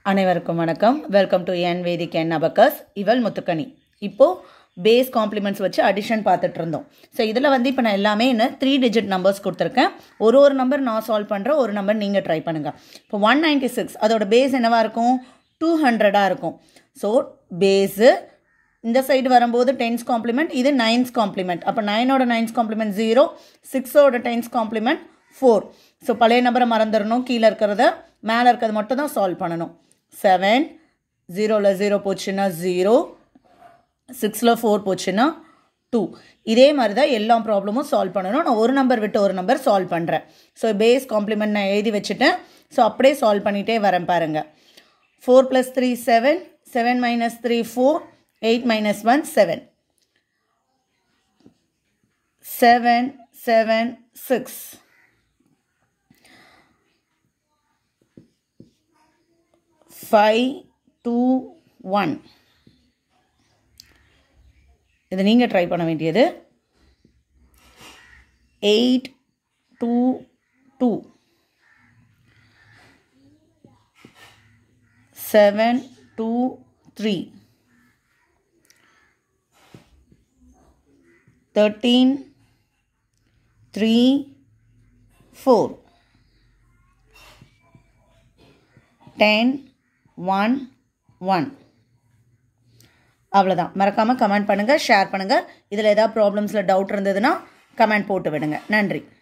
அனைவருக்கும் வணக்கம் welcome to என் வேதிக் என் அபக்கஸ் இவள் முத்துக்கணி இப்போது பேஸ் காம்ப்ளிமெண்ட்ஸ் வச்சு அடிஷன் பார்த்துட்டு இருந்தோம் ஸோ இதில் வந்து இப்போ நான் எல்லாமே என்ன த்ரீ டிஜிட் நம்பர்ஸ் கொடுத்துருக்கேன் ஒரு ஒரு நம்பர் நான் சால்வ் பண்ணுறேன் ஒரு நம்பர் நீங்கள் ட்ரை பண்ணுங்கள் இப்போ ஒன் நைன்ட்டி சிக்ஸ் அதோட பேஸ் என்னவாக இருக்கும் டூ ஹண்ட்ரடாக இருக்கும் ஸோ பேஸு இந்த சைடு வரும்போது டென்ஸ் காம்ப்ளிமெண்ட் இது நைன்ஸ் காம்ப்ளிமெண்ட் அப்போ நைனோட நைன்ஸ் காம்ப்ளிமெண்ட் ஜீரோ சிக்ஸோட டென்ஸ் காம்ப்ளிமெண்ட் ஃபோர் ஸோ பழைய நம்பரை மறந்துடணும் கீழே இருக்கிறத மேலே இருக்கிறது மட்டும் தான் சால்வ் பண்ணணும் செவன் ஜீரோவில் ஜீரோ போச்சுன்னா ஜீரோ சிக்ஸில் ஃபோர் போச்சுன்னா டூ இதே மாதிரி தான் எல்லா ப்ராப்ளமும் சால்வ் பண்ணணும் நான் ஒரு நம்பர் விட்டு ஒரு நம்பர் சால்வ் பண்ணுறேன் ஸோ பேஸ் காம்ப்ளிமெண்ட் நான் எழுதி வச்சுட்டேன் ஸோ அப்படியே சால்வ் பண்ணிகிட்டே வரேன் பாருங்கள் four plus three seven seven minus three four eight minus one seven seven seven six five two one இது நீங்கள் ட்ரை பண்ண வேண்டியது eight two two seven two three thirteen three four ten one one அவ்வளோதான் மறக்காமல் comment பண்ணுங்கள் share பண்ணுங்கள் இதில் ஏதாவது ப்ராப்ளம்ஸில் டவுட் இருந்ததுன்னா கமெண்ட் போட்டு விடுங்க நன்றி